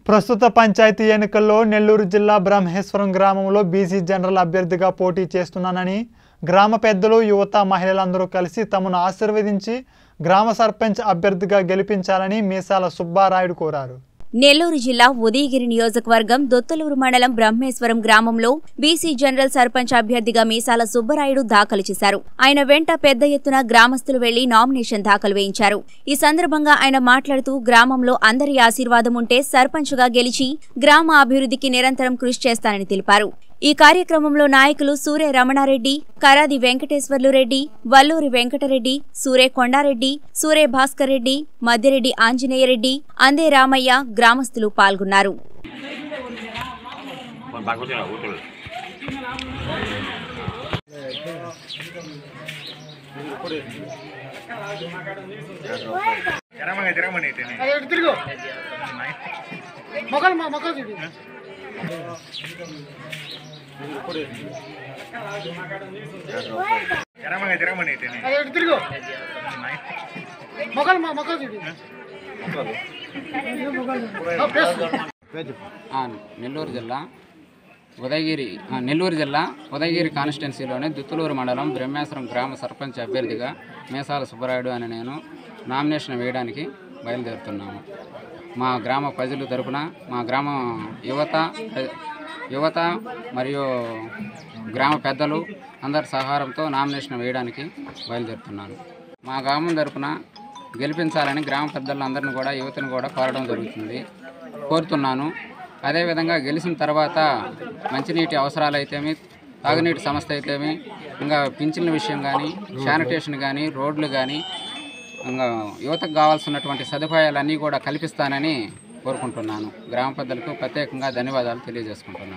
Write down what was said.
ప్రస్తుత పంచాయతీ ఎన్నికల్లో నెల్లూరు జిల్లా బ్రహ్మేశ్వరం గ్రామంలో బీసీ జనరల్ అభ్యర్థిగా పోటీ చేస్తున్నానని గ్రామ పెద్దలు యువత మహిళలందరూ కలిసి తమను ఆశీర్వదించి గ్రామ సర్పంచ్ అభ్యర్థిగా గెలిపించాలని మీసాల సుబ్బారాయుడు కోరారు నెల్లూరు జిల్లా ఉదయగిరి నియోజకవర్గం దొత్తలూరు మండలం బ్రహ్మేశ్వరం గ్రామంలో బీసీ జనరల్ సర్పంచ్ అభ్యర్థిగా మీసాల సుబ్బరాయుడు దాఖలు చేశారు ఆయన వెంట పెద్ద ఎత్తున గ్రామస్తులు వెళ్లి నామినేషన్ దాఖలు వేయించారు ఈ సందర్భంగా ఆయన మాట్లాడుతూ గ్రామంలో అందరి ఆశీర్వాదం ఉంటే సర్పంచ్గా గెలిచి గ్రామ అభివృద్ధికి నిరంతరం కృషి చేస్తానని తెలిపారు ఈ కార్యక్రమంలో నాయకులు సూర్య రమణారెడ్డి కరాది వెంకటేశ్వర్లు రెడ్డి వల్లూరి వెంకటరెడ్డి సూరే కొండారెడ్డి సూరే భాస్కర్ రెడ్డి మద్దిరెడ్డి ఆంజనేయరెడ్డి అందే రామయ్య గ్రామస్తులు పాల్గొన్నారు బాగా కూర్చోరా కూర్చోలేదు తిరగమని తిరగమని అది ఇటు తిరుగు మొక్కలు మా మొక్కలు చూడు తిరగమని తిరగమని అది ఇటు తిరుగు మొక్కలు మా మొక్కలు చూడు ఆ, ప్రెస్. ఆ, నెల్లూరు జిల్లా ఉదయగిరి ఆ, నెల్లూరు జిల్లా ఉదయగిరి కాన్స్టిట్యున్సీలోని దుత్తులూరు మండలం బ్రహ్మేశ్వరం గ్రామ సర్పంచ్ అభ్యర్థిగా మేసాల సుబ్బరాయుడు అని నేను నామినేషన్ వేయడానికి బయలుదేరుతున్నాము మా గ్రామ ప్రజల తరపున మా గ్రామ యువత యువత మరియు గ్రామ పెద్దలు అందరి సహకారంతో నామినేషన్ వేయడానికి బయలుదేరుతున్నాను మా గ్రామం తరపున గెలిపించాలని గ్రామ పెద్దలందరిని కూడా యువతను కూడా కోరడం జరుగుతుంది కోరుతున్నాను అదేవిధంగా గెలిచిన తర్వాత మంచినీటి అవసరాలు అయితేమి తాగునీటి సమస్య అయితేమి ఇంకా పింఛన్ల విషయం కానీ శానిటేషన్ కానీ రోడ్లు కానీ ఇంకా యువతకు కావాల్సినటువంటి సదుపాయాలన్నీ కూడా కల్పిస్తానని కోరుకుంటున్నాను గ్రామ పెద్దలకు ప్రత్యేకంగా ధన్యవాదాలు తెలియజేసుకుంటున్నాను